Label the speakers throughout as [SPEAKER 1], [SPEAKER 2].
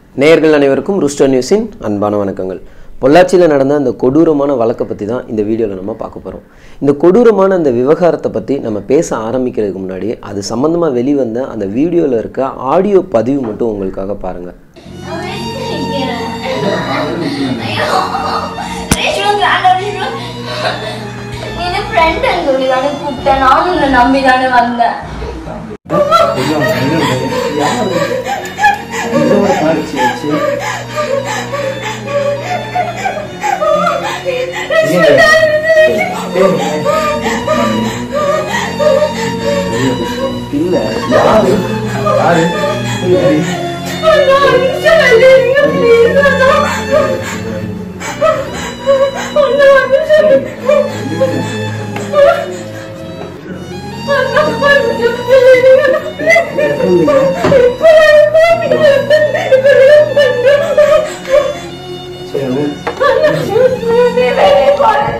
[SPEAKER 1] நேயர்கள் அனைவருக்கும் ருஸ்டர் நியூஸின் அன்பான வணக்கங்கள் பொள்ளாச்சியில் நடந்த அந்த கொடூரமான வழக்கை பற்றி தான் இந்த வீடியோவில் நம்ம பார்க்க போகிறோம் இந்த கொடூரமான அந்த விவகாரத்தை பற்றி நம்ம பேச ஆரம்பிக்கிறதுக்கு முன்னாடி அது சம்மந்தமாக வெளிவந்த அந்த வீடியோவில் இருக்க ஆடியோ பதிவு மட்டும் உங்களுக்காக பாருங்கள்
[SPEAKER 2] ஃப்ரெண்ட் சொல்லி தானே கூப்பிட்டேன் நானும் உன்னை நம்பி தானே வந்தேன்
[SPEAKER 1] இல்ல யாரு யாரு
[SPEAKER 2] அண்ணா, நிமிஷம் இல்லைங்க, please அண்ணா. அண்ணா, நிமிஷம் அண்ணா, நிமிஷம் இல்லைங்க. இப்ப அண்ணா, வெளியே போறேன்.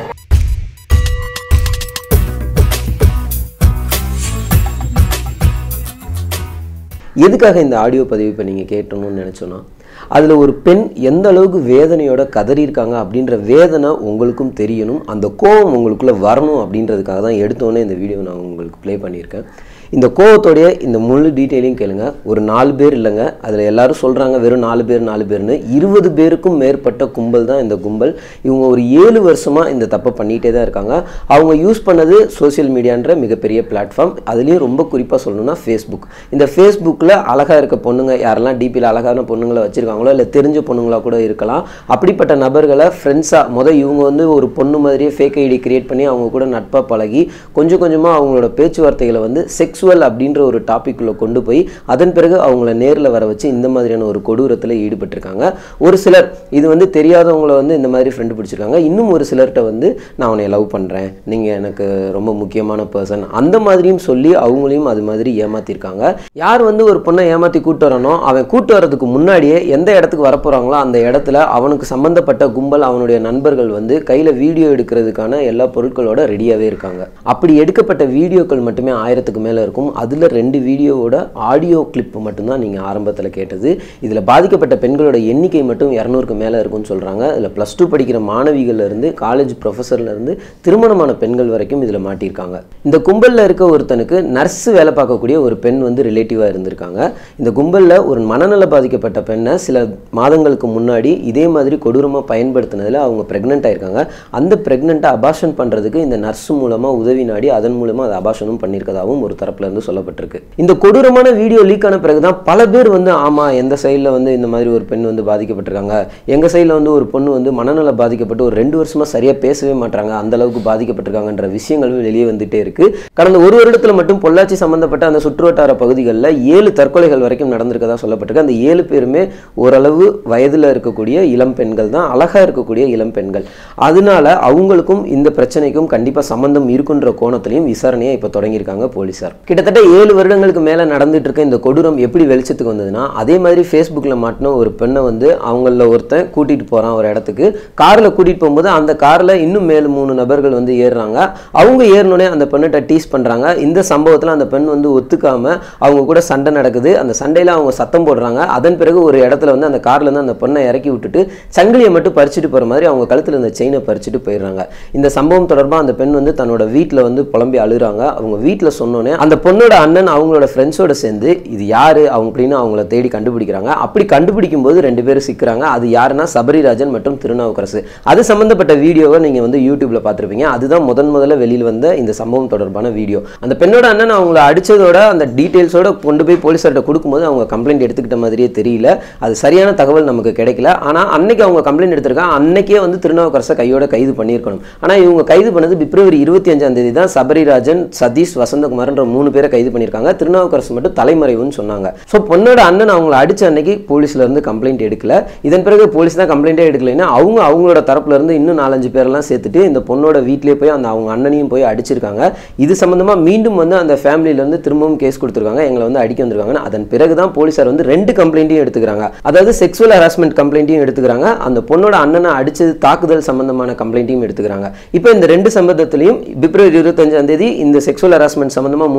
[SPEAKER 1] எதுக்காக இந்த ஆடியோ பதிவு இப்போ நீங்கள் கேட்டணும்னு நினச்சோன்னா அதில் ஒரு பெண் எந்த அளவுக்கு வேதனையோட கதறியிருக்காங்க அப்படின்ற வேதனை உங்களுக்கும் தெரியணும் அந்த கோபம் உங்களுக்குள்ளே வரணும் அப்படின்றதுக்காக தான் எடுத்தோன்னே இந்த வீடியோ நான் உங்களுக்கு ப்ளே பண்ணியிருக்கேன் இந்த கோவத்தோடைய இந்த முழு டீட்டெயிலையும் கேளுங்க ஒரு நாலு பேர் இல்லைங்க அதில் எல்லாரும் சொல்கிறாங்க வெறும் நாலு பேர் நாலு பேர்னு இருபது பேருக்கும் மேற்பட்ட கும்பல் தான் இந்த கும்பல் இவங்க ஒரு ஏழு வருஷமாக இந்த தப்பை பண்ணிகிட்டே தான் இருக்காங்க அவங்க யூஸ் பண்ணது சோஷியல் மீடியான்ற மிகப்பெரிய பிளாட்ஃபார்ம் அதுலேயும் ரொம்ப குறிப்பாக சொல்லணும்னா ஃபேஸ்புக் இந்த ஃபேஸ்புக்கில் அழகாக இருக்க பொண்ணுங்க யாரெல்லாம் டிபியில் அழகான பொண்ணுங்களை வச்சுருக்காங்களோ இல்லை தெரிஞ்ச பொண்ணுங்களா கூட இருக்கலாம் அப்படிப்பட்ட நபர்களை ஃப்ரெண்ட்ஸாக முதல் இவங்க வந்து ஒரு பொண்ணு மாதிரியே ஃபேக் ஐடி கிரியேட் பண்ணி அவங்க கூட நட்பாக பழகி கொஞ்சம் கொஞ்சமாக அவங்களோட பேச்சுவார்த்தைகளை வந்து செக்ஸுவல் அப்படின்ற ஒரு டாபிக்குள்ளே கொண்டு போய் அதன் பிறகு அவங்கள நேரில் வர வச்சு இந்த மாதிரியான ஒரு கொடூரத்தில் ஈடுபட்டிருக்காங்க ஒரு சிலர் இது வந்து தெரியாதவங்கள வந்து இந்த மாதிரி ஃப்ரெண்டு பிடிச்சிருக்காங்க இன்னும் ஒரு சிலர்கிட்ட வந்து நான் உன்னை லவ் பண்ணுறேன் நீங்கள் எனக்கு ரொம்ப முக்கியமான பர்சன் அந்த மாதிரியும் சொல்லி அவங்களையும் அது மாதிரி ஏமாத்திருக்காங்க யார் வந்து ஒரு பொண்ணை ஏமாற்றி கூட்டு வரனோ அவன் கூட்டு வரதுக்கு முன்னாடியே எந்த இடத்துக்கு வரப்போகிறாங்களோ அந்த இடத்துல அவனுக்கு சம்பந்தப்பட்ட கும்பல் அவனுடைய நண்பர்கள் வந்து கையில் வீடியோ எடுக்கிறதுக்கான எல்லா பொருட்களோட ரெடியாகவே இருக்காங்க அப்படி எடுக்கப்பட்ட வீடியோக்கள் மட்டுமே ஆயிரத்துக்கு மேலே இருக்கும் அதில் ரெண்டு வீடியோவோட ஆடியோ கிளிப் மட்டும்தான் நீங்கள் ஆரம்பத்தில் கேட்டது இதில் பாதிக்கப்பட்ட பெண்களோட எண்ணிக்கை மட்டும் இரநூறுக்கு மேலே இருக்கும்னு சொல்கிறாங்க இதில் ப்ளஸ் டூ படிக்கிற மாணவிகள்ல இருந்து காலேஜ் ப்ரொஃபஸர்ல இருந்து திருமணமான பெண்கள் வரைக்கும் இதில் மாட்டியிருக்காங்க இந்த கும்பலில் இருக்க ஒருத்தனுக்கு நர்ஸ் வேலை பார்க்கக்கூடிய ஒரு பெண் வந்து ரிலேட்டிவாக இருந்திருக்காங்க இந்த கும்பலில் ஒரு மனநல பாதிக்கப்பட்ட பெண்ணை சில மாதங்களுக்கு முன்னாடி இதே மாதிரி கொடூரமாக பயன்படுத்தினதில் அவங்க ப்ரெக்னென்ட் ஆயிருக்காங்க அந்த ப்ரெக்னெண்ட்டை அபாஷன் பண்ணுறதுக்கு இந்த நர்ஸ் மூலமாக உதவி நாடி அதன் மூலமாக அதை அபாஷனும் பண்ணியிருக்கதாகவும் ஒரு தரப்புல இருந்து சொல்லப்பட்டிருக்கு இந்த கொடூரமான வீடியோ லீக் ஆன பிறகு தான் பல பேர் வந்து ஆமாம் எந்த சைடில் வந்து இந்த மாதிரி ஒரு பெண் வந்து பாதிக்கப்பட்டிருக்காங்க எங்கள் சைடில் வந்து ஒரு பொண்ணு வந்து மனநல பாதிக்கப்பட்டு ஒரு ரெண்டு வருஷமாக சரியாக பேசவே மாட்டாங்க அந்த அளவுக்கு பாதிக்கப்பட்டிருக்காங்கன்ற விஷயங்கள் வெளியே வந்துட்டே இருக்கு கடந்த ஒரு வருடத்தில் மட்டும் பொள்ளாச்சி சம்பந்தப்பட்ட அந்த சுற்றுவட்டார பகுதிகளில் ஏழு தற்கொலைகள் வரைக்கும் நடந்திருக்கதா சொல்லப்பட்டிருக்கு அந்த ஏழு பேருமே ஓரளவு வயதில் இருக்கக்கூடிய இளம் பெண்கள் தான் அழகாக இருக்கக்கூடிய இளம் பெண்கள் அதனால அவங்களுக்கும் இந்த பிரச்சனைக்கும் கண்டிப்பாக சம்பந்தம் இருக்குன்ற கோணத்திலையும் விசாரணையை இப்போ தொடங்கியிருக்காங்க போலீசார் கிட்டத்தட்ட ஏழு வருடங்களுக்கு மேலே நடந்துட்டு இருக்க இந்த கொடூரம் எப்படி வெளிச்சத்துக்கு வந்ததுன்னா அதே மாதிரி ஃபேஸ்புக்கில் மாட்டின ஒரு பெண்ணை வந்து அவங்கள ஒருத்தன் கூட்டிகிட்டு போகிறான் ஒரு இடத்துக்கு காரில் கூட்டிகிட்டு போகும்போது அந்த காரில் இன்னும் மேலும் மூணு நபர்கள் வந்து ஏறுறாங்க அவங்க ஏறினோடனே அந்த பெண்ணிட்ட டீஸ் பண்ணுறாங்க இந்த சம்பவத்தில் அந்த பெண் வந்து ஒத்துக்காம அவங்க கூட சண்டை நடக்குது அந்த சண்டையில் அவங்க சத்தம் போடுறாங்க அதன் பிறகு ஒரு இடத்துல வந்து அந்த கார்ல இருந்து அந்த பொண்ணை இறக்கி விட்டுட்டு சங்கிலியை மட்டும் பறிச்சுட்டு போகிற மாதிரி அவங்க கழுத்தில் இருந்த செயினை பறிச்சுட்டு போயிடுறாங்க இந்த சம்பவம் தொடர்பாக அந்த பெண் வந்து தன்னோட வீட்டில் வந்து புலம்பி அழுறாங்க அவங்க வீட்டில் சொன்னோன்னே அந்த பொண்ணோட அண்ணன் அவங்களோட ஃப்ரெண்ட்ஸோட சேர்ந்து இது யாரு அவங்க அப்படின்னு அவங்கள தேடி கண்டுபிடிக்கிறாங்க அப்படி கண்டுபிடிக்கும் போது ரெண்டு பேரும் சிக்கிறாங்க அது யாருன்னா சபரிராஜன் மற்றும் திருநாவுக்கரசு அது சம்பந்தப்பட்ட வீடியோவை நீங்கள் வந்து யூடியூப்ல பார்த்துருப்பீங்க அதுதான் முதன் முதல்ல வெளியில் வந்த இந்த சம்பவம் தொடர்பான வீடியோ அந்த பெண்ணோட அண்ணன் அவங்கள அடிச்சதோட அந்த டீட்டெயில்ஸோட கொண்டு போய் போலீஸார்ட்ட கொடுக்கும்போது அவங்க கம்ப்ளைண்ட் எடுத்துக்கிட்ட மாதிரியே தெரியல அது சரியான தகவல் நமக்கு கிடைக்கல ஆனால் அன்னைக்கு அவங்க கம்ப்ளைண்ட் எடுத்திருக்காங்க அன்னைக்கே வந்து திருநாவுக்கரசை கையோட கைது பண்ணியிருக்கணும் ஆனால் இவங்க கைது பண்ணது பிப்ரவரி இருபத்தி அஞ்சாம் தேதி தான் சபரிராஜன் சதீஷ் வசந்தகுமார்ன்ற மூணு பேரை கைது பண்ணியிருக்காங்க திருநாவுக்கரசு மட்டும் தலைமறைவுன்னு சொன்னாங்க ஸோ பொண்ணோட அண்ணன் அவங்கள அடிச்ச அன்னைக்கு போலீஸ்ல இருந்து கம்ப்ளைண்ட் எடுக்கல இதன் பிறகு போலீஸ் தான் கம்ப்ளைண்டே எடுக்கலைன்னா அவங்க அவங்களோட தரப்புல இருந்து இன்னும் நாலஞ்சு பேரெல்லாம் சேர்த்துட்டு இந்த பொண்ணோட வீட்டிலே போய் அந்த அவங்க அண்ணனையும் போய் அடிச்சிருக்காங்க இது சம்பந்தமா மீண்டும் வந்து அந்த ஃபேமிலியில இருந்து திரும்பவும் கேஸ் கொடுத்துருக்காங்க எங்களை வந்து அடிக்க வந்திருக்காங்க அதன் பிறகு தான் போலீசார் வந்து ரெண்டு கம்ப்ளைண்ட்டையும் எடுத்துக்கிறாங்க அதாவது செக்ஸுவல் ஹராஸ்மெண்ட் கம்ப்ளைண்ட்டையும் எடுத்துக்கிறாங்க அந்த பொண்ணோட அண்ணனை அடிச்சது தாக்குதல் சம்பந்தமான கம்ப்ளைண்ட்டையும் எடுத்துக்கிறாங்க இப்போ இந்த ரெண்டு சம்பந்தத்திலையும் பிப்ரவரி இருபத்தஞ்சாம் தேதி இந்த செக்ஸுவல் ஹராஸ்மெண்ட் சம்பந்தமா மூணு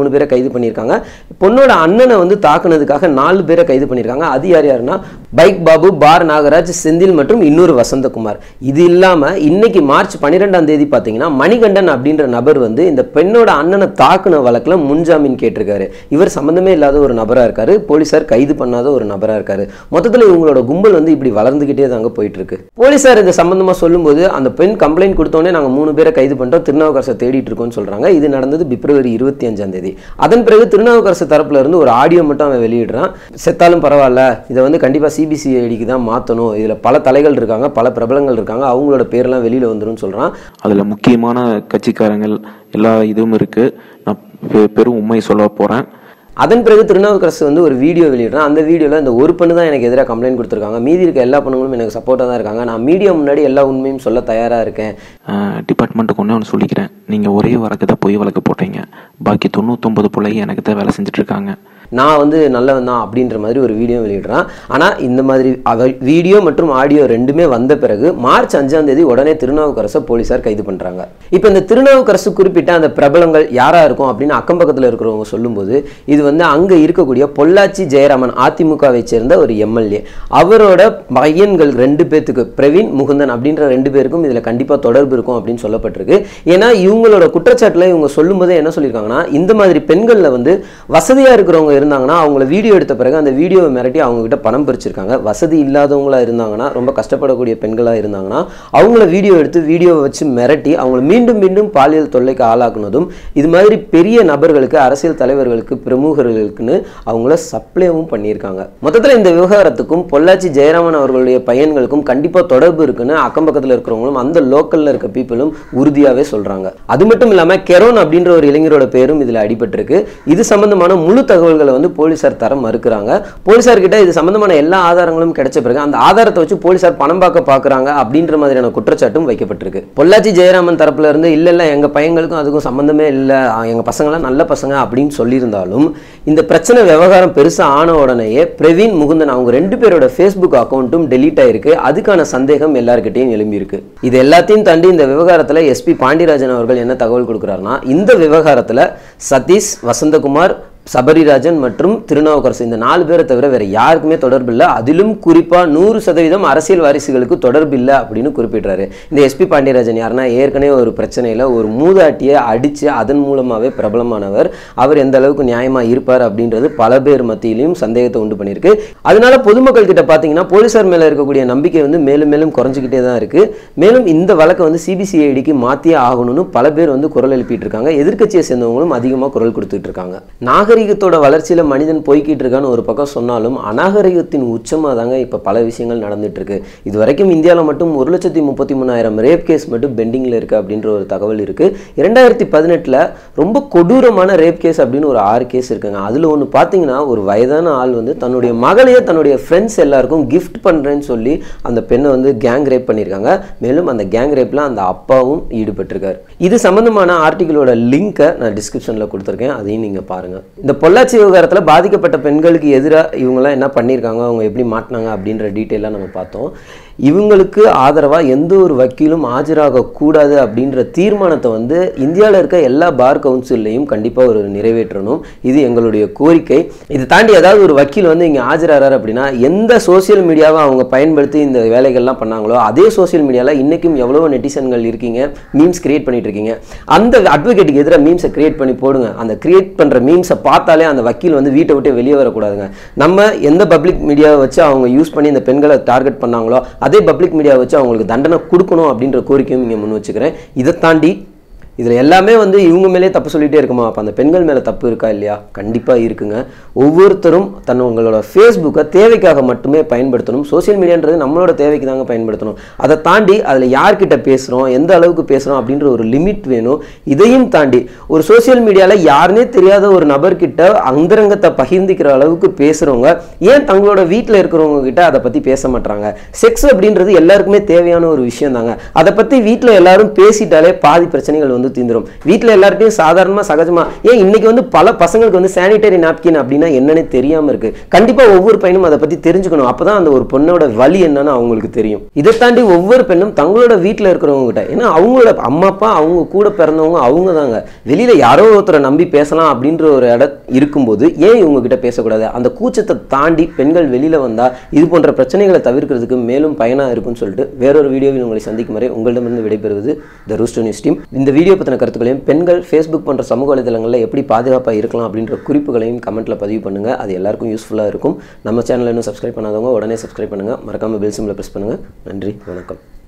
[SPEAKER 1] மூணு பேரை கைது பண்ணியிருக்காங்க பொண்ணோட அண்ணனை வந்து தாக்குனதுக்காக நாலு பேரை கைது பண்ணியிருக்காங்க அது யார் யாருன்னா பைக் பாபு பார் நாகராஜ் செந்தில் மற்றும் இன்னொரு வசந்தகுமார் இது இல்லாமல் இன்னைக்கு மார்ச் பன்னிரெண்டாம் தேதி பார்த்தீங்கன்னா மணிகண்டன் அப்படின்ற நபர் வந்து இந்த பெண்ணோட அண்ணனை தாக்குன வழக்கில் முன்ஜாமீன் கேட்டிருக்காரு இவர் சம்மந்தமே இல்லாத ஒரு நபராக இருக்காரு போலீசார் கைது பண்ணாத ஒரு நபராக இருக்காரு மொத்தத்தில் இவங்களோட கும்பல் வந்து இப்படி வளர்ந்துக்கிட்டே தாங்க போயிட்டு இருக்கு போலீசார் இந்த சம்பந்தமாக சொல்லும்போது அந்த பெண் கம்ப்ளைண்ட் கொடுத்தோடனே நாங்கள் மூணு பேரை கைது பண்ணிட்டோம் திருநாவுக்கரசை தேடிட்டு இருக்கோம்னு சொல்றாங்க இது நடந்தது பிப்ரவரி இருபத்தி அஞ்சாம் தேதி அதன் பிறகு திருநாவுக்கரசு தரப்புல இருந்து ஒரு ஆடியோ மட்டும் அவன் வெளியிடுறான் செத்தாலும் பரவாயில்ல இதை வந்து கண்டிப்பாக சிபிசிஐடிக்கு தான் மாற்றணும் இதில் பல தலைகள் இருக்காங்க பல பிரபலங்கள் இருக்காங்க அவங்களோட பேர்லாம் வெளியில் வந்துரும்னு சொல்கிறான்
[SPEAKER 3] அதில் முக்கியமான கட்சிக்காரங்கள் எல்லா இதுவும் இருக்குது நான் பெ- பெரும் உண்மை சொல்ல போகிறேன்
[SPEAKER 1] அதன் பிறகு திருநாவுக்கரசு வந்து ஒரு வீடியோ வெளியிடுறான் அந்த வீடியோவில் இந்த ஒரு பொண்ணு தான் எனக்கு எதிராக கம்ப்ளைண்ட் கொடுத்துருக்காங்க மீதி இருக்க எல்லா பொண்ணுங்களும் எனக்கு சப்போர்ட்டாக தான் இருக்காங்க நான் மீடியா முன்னாடி எல்லா உண்மையும் சொல்ல தயாராக இருக்கேன்
[SPEAKER 3] டிபார்ட்மெண்ட்டுக்கு ஒன்றே ஒன்று சொல்லிக்கிறேன் நீங்கள் ஒரே வழக்கு தான் பொய் வழக்கு போட்டீங்க பாக்கி தொண்ணூத்தொம்பது பிள்ளைங்க எனக்கு தான் வேலை செஞ்சுட்டு இருக்காங்க
[SPEAKER 1] நான் வந்து நல்லவன் தான் அப்படின்ற மாதிரி ஒரு வீடியோ வெளியிடுறான் ஆனால் இந்த மாதிரி அவ வீடியோ மற்றும் ஆடியோ ரெண்டுமே வந்த பிறகு மார்ச் அஞ்சாம் தேதி உடனே திருநாவுக்கரசை போலீசார் கைது பண்ணுறாங்க இப்போ இந்த திருநாவுக்கரசு குறிப்பிட்ட அந்த பிரபலங்கள் யாராக இருக்கும் அப்படின்னு அக்கம் பக்கத்தில் இருக்கிறவங்க சொல்லும்போது இது வந்து அங்கே இருக்கக்கூடிய பொள்ளாச்சி ஜெயராமன் அதிமுகவை சேர்ந்த ஒரு எம்எல்ஏ அவரோட பையன்கள் ரெண்டு பேர்த்துக்கு பிரவீன் முகுந்தன் அப்படின்ற ரெண்டு பேருக்கும் இதில் கண்டிப்பாக தொடர்பு இருக்கும் அப்படின்னு சொல்லப்பட்டிருக்கு ஏன்னா இவங்களோட குற்றச்சாட்டில் இவங்க சொல்லும்போதே என்ன சொல்லியிருக்காங்கன்னா இந்த மாதிரி பெண்களில் வந்து வசதியாக இருக்கிறவங்க இருந்தாங்கன்னா அவங்கள வீடியோ எடுத்த பிறகு அந்த வீடியோவை மிரட்டி அவங்க கிட்ட பணம் பறிச்சிருக்காங்க வசதி இல்லாதவங்களா இருந்தாங்கன்னா ரொம்ப கஷ்டப்படக்கூடிய பெண்களாக இருந்தாங்கன்னா அவங்கள வீடியோ எடுத்து வீடியோவை வச்சு மிரட்டி அவங்கள மீண்டும் மீண்டும் பாலியல் தொல்லைக்கு ஆளாக்குனதும் இது மாதிரி பெரிய நபர்களுக்கு அரசியல் தலைவர்களுக்கு பிரமுகர்களுக்குன்னு அவங்கள சப்ளைவும் பண்ணியிருக்காங்க மொத்தத்தில் இந்த விவகாரத்துக்கும் பொள்ளாச்சி ஜெயராமன் அவர்களுடைய பையன்களுக்கும் கண்டிப்பாக தொடர்பு இருக்குன்னு அக்கம் பக்கத்தில் இருக்கிறவங்களும் அந்த லோக்கல்ல இருக்க பீப்புளும் உறுதியாகவே சொல்றாங்க அது மட்டும் இல்லாமல் கெரோன் அப்படின்ற ஒரு இளைஞரோட பேரும் இதில் அடிபட்டிருக்கு இது சம்பந்தமான முழு தகவல்களை வந்து போலீசார் தர மறுக்கிறாங்க போலீசார் கிட்ட இது சம்பந்தமான எல்லா ஆதாரங்களும் கிடைச்ச பிறகு அந்த ஆதாரத்தை வச்சு போலீசார் பணம் பார்க்க பார்க்குறாங்க அப்படின்ற மாதிரியான குற்றச்சாட்டும் வைக்கப்பட்டிருக்கு பொள்ளாச்சி ஜெயராமன் தரப்புல இருந்து இல்ல இல்ல எங்க பையங்களுக்கும் அதுக்கும் சம்பந்தமே இல்லை எங்க பசங்களாம் நல்ல பசங்க அப்படின்னு சொல்லியிருந்தாலும் இந்த பிரச்சனை விவகாரம் பெருசா ஆன உடனேயே பிரவீன் முகுந்தன் அவங்க ரெண்டு பேரோட ஃபேஸ்புக் அக்கௌண்ட்டும் டெலீட் ஆயிருக்கு அதுக்கான சந்தேகம் எல்லார்கிட்டையும் எழும்பியிருக்கு இது எல்லாத்தையும் தாண்டி இந்த விவகாரத்துல எஸ்பி பாண்டியராஜன் அவர்கள் என்ன தகவல் கொடுக்குறாருன்னா இந்த விவகாரத்துல சதீஷ் வசந்தகுமார் சபரிராஜன் மற்றும் திருநாவுக்கரசு இந்த நாலு பேரை தவிர வேற யாருக்குமே தொடர்பு இல்லை அதிலும் குறிப்பா நூறு சதவீதம் அரசியல் வாரிசுகளுக்கு தொடர்பு இல்லை அப்படின்னு குறிப்பிடுறாரு இந்த எஸ்பி பாண்டியராஜன் யாருன்னா ஏற்கனவே ஒரு பிரச்சனையில ஒரு மூதாட்டியை அடிச்சு அதன் மூலமாவே பிரபலமானவர் அவர் எந்த அளவுக்கு நியாயமா இருப்பார் அப்படின்றது பல பேர் மத்தியிலையும் சந்தேகத்தை உண்டு பண்ணியிருக்கு அதனால பொதுமக்கள் கிட்ட பார்த்தீங்கன்னா போலீசார் மேல இருக்கக்கூடிய நம்பிக்கை வந்து மேலும் மேலும் குறைஞ்சிக்கிட்டே தான் இருக்கு மேலும் இந்த வழக்கை வந்து சிபிசிஐடிக்கு மாத்தியே ஆகணும்னு பல பேர் வந்து குரல் எழுப்பிட்டு இருக்காங்க எதிர்க்கட்சியை சேர்ந்தவங்களும் அதிகமாக குரல் கொடுத்துட்டு இருக்காங்க நாகரிகத்தோட வளர்ச்சியில மனிதன் போய்கிட்டு இருக்கான்னு ஒரு பக்கம் சொன்னாலும் அநாகரிகத்தின் உச்சமாக தாங்க இப்போ பல விஷயங்கள் நடந்துட்டு இருக்கு இது வரைக்கும் இந்தியாவில் மட்டும் ஒரு லட்சத்தி முப்பத்தி மூணாயிரம் ரேப் கேஸ் மட்டும் பெண்டிங்கில் இருக்கு அப்படின்ற ஒரு தகவல் இருக்கு இரண்டாயிரத்தி பதினெட்டில் ரொம்ப கொடூரமான ரேப் கேஸ் அப்படின்னு ஒரு ஆறு கேஸ் இருக்குங்க அதில் ஒன்று பார்த்தீங்கன்னா ஒரு வயதான ஆள் வந்து தன்னுடைய மகளையே தன்னுடைய ஃப்ரெண்ட்ஸ் எல்லாருக்கும் கிஃப்ட் பண்ணுறேன்னு சொல்லி அந்த பெண்ணை வந்து கேங் ரேப் பண்ணியிருக்காங்க மேலும் அந்த கேங் ரேப்பில் அந்த அப்பாவும் ஈடுபட்டிருக்காரு இது சம்பந்தமான ஆர்டிகளோட லிங்கை நான் டிஸ்கிரிப்ஷனில் கொடுத்துருக்கேன் அதையும் நீங்கள் பாருங்கள் இந்த பொள்ளாச்சி விவகாரத்தில் பாதிக்கப்பட்ட பெண்களுக்கு எதிராக இவங்கெல்லாம் என்ன பண்ணியிருக்காங்க அவங்க எப்படி மாட்டினாங்க அப்படின்ற டீட்டெயிலாக நம்ம பார்த்தோம் இவங்களுக்கு ஆதரவாக எந்த ஒரு வக்கீலும் ஆஜராக கூடாது அப்படின்ற தீர்மானத்தை வந்து இந்தியாவில் இருக்க எல்லா பார் கவுன்சில்லையும் கண்டிப்பாக ஒரு நிறைவேற்றணும் இது எங்களுடைய கோரிக்கை இது தாண்டி ஏதாவது ஒரு வக்கீல் வந்து இங்கே ஆஜராகிறார் அப்படின்னா எந்த சோஷியல் மீடியாவை அவங்க பயன்படுத்தி இந்த வேலைகள்லாம் பண்ணாங்களோ அதே சோஷியல் மீடியாவில் இன்றைக்கும் எவ்வளவோ நெட்டிசன்கள் இருக்கீங்க மீம்ஸ் கிரியேட் பண்ணிட்டு இருக்கீங்க அந்த அட்வொகேட்டுக்கு எதிராக மீம்ஸை கிரியேட் பண்ணி போடுங்க அந்த கிரியேட் பண்ணுற மீம்ஸை பார்த்தாலே அந்த வக்கீல் வந்து வீட்டை விட்டு வெளியே வரக்கூடாதுங்க நம்ம எந்த பப்ளிக் மீடியாவை வச்சு அவங்க யூஸ் பண்ணி இந்த பெண்களை டார்கெட் பண்ணாங்களோ அதே பப்ளிக் மீடியாவை வச்சு அவங்களுக்கு தண்டனை கொடுக்கணும் அப்படின்ற கோரிக்கையும் இங்கே முன் வச்சுக்கிறேன் இதை தாண்டி இதில் எல்லாமே வந்து இவங்க மேலே தப்பு சொல்லிட்டே இருக்குமா அப்போ அந்த பெண்கள் மேலே தப்பு இருக்கா இல்லையா கண்டிப்பாக இருக்குங்க ஒவ்வொருத்தரும் தன் உங்களோட ஃபேஸ்புக்கை தேவைக்காக மட்டுமே பயன்படுத்தணும் சோஷியல் மீடியான்றது நம்மளோட தேவைக்கு தாங்க பயன்படுத்தணும் அதை தாண்டி அதில் யார்கிட்ட பேசுகிறோம் எந்த அளவுக்கு பேசுகிறோம் அப்படின்ற ஒரு லிமிட் வேணும் இதையும் தாண்டி ஒரு சோஷியல் மீடியாவில் யாருனே தெரியாத ஒரு நபர்கிட்ட அந்தரங்கத்தை பகிர்ந்திக்கிற அளவுக்கு பேசுகிறவங்க ஏன் தங்களோட வீட்டில் இருக்கிறவங்க கிட்ட அதை பற்றி பேச மாட்டாங்க செக்ஸ் அப்படின்றது எல்லாருக்குமே தேவையான ஒரு விஷயம் தாங்க அதை பற்றி வீட்டில் எல்லாரும் பேசிட்டாலே பாதி பிரச்சனைகள் வந்து வந்து தீந்துரும் வீட்டில் எல்லார்ட்டையும் சாதாரணமாக சகஜமா ஏன் இன்னைக்கு வந்து பல பசங்களுக்கு வந்து சானிடரி நாப்கின் அப்படின்னா என்னன்னே தெரியாம இருக்கு கண்டிப்பா ஒவ்வொரு பையனும் அதை பத்தி தெரிஞ்சுக்கணும் அப்பதான் அந்த ஒரு பொண்ணோட வலி என்னன்னு அவங்களுக்கு தெரியும் இதை தாண்டி ஒவ்வொரு பெண்ணும் தங்களோட வீட்டில் இருக்கிறவங்க கிட்ட ஏன்னா அவங்களோட அம்மா அப்பா அவங்க கூட பிறந்தவங்க அவங்க தாங்க வெளியில யாரோ ஒருத்தரை நம்பி பேசலாம் அப்படின்ற ஒரு இடம் இருக்கும்போது ஏன் இவங்க கிட்ட பேசக்கூடாது அந்த கூச்சத்தை தாண்டி பெண்கள் வெளியில வந்தா இது போன்ற பிரச்சனைகளை தவிர்க்கிறதுக்கு மேலும் பயனா இருக்கும்னு சொல்லிட்டு வேறொரு வீடியோவில் உங்களை சந்திக்கும் வரை உங்களிடமிருந்து விடைபெறுவது த ரூஸ்டோ நியூஸ் டீம் இந்த வீடியோ பற்றின கருத்துக்களையும் பெண்கள் ஃபேஸ்புக் போன்ற சமூக வலைதளங்களில் எப்படி பாதுகாப்பாக இருக்கலாம் அப்படின்ற குறிப்புகளையும் கமெண்ட்ல பதிவு பண்ணுங்க அது எல்லாருக்கும் யூஸ்ஃபுல்லாக இருக்கும் நம்ம சேனலை இன்னும் சப்ஸ்கிரைப் பண்ணாதவங்க உடனே சப்ஸ்கிரைப் பண்ணுங்க மறக்காம பெல் சிம்ல ப்ரெஸ் பண்ணுங்க நன்றி வணக்கம்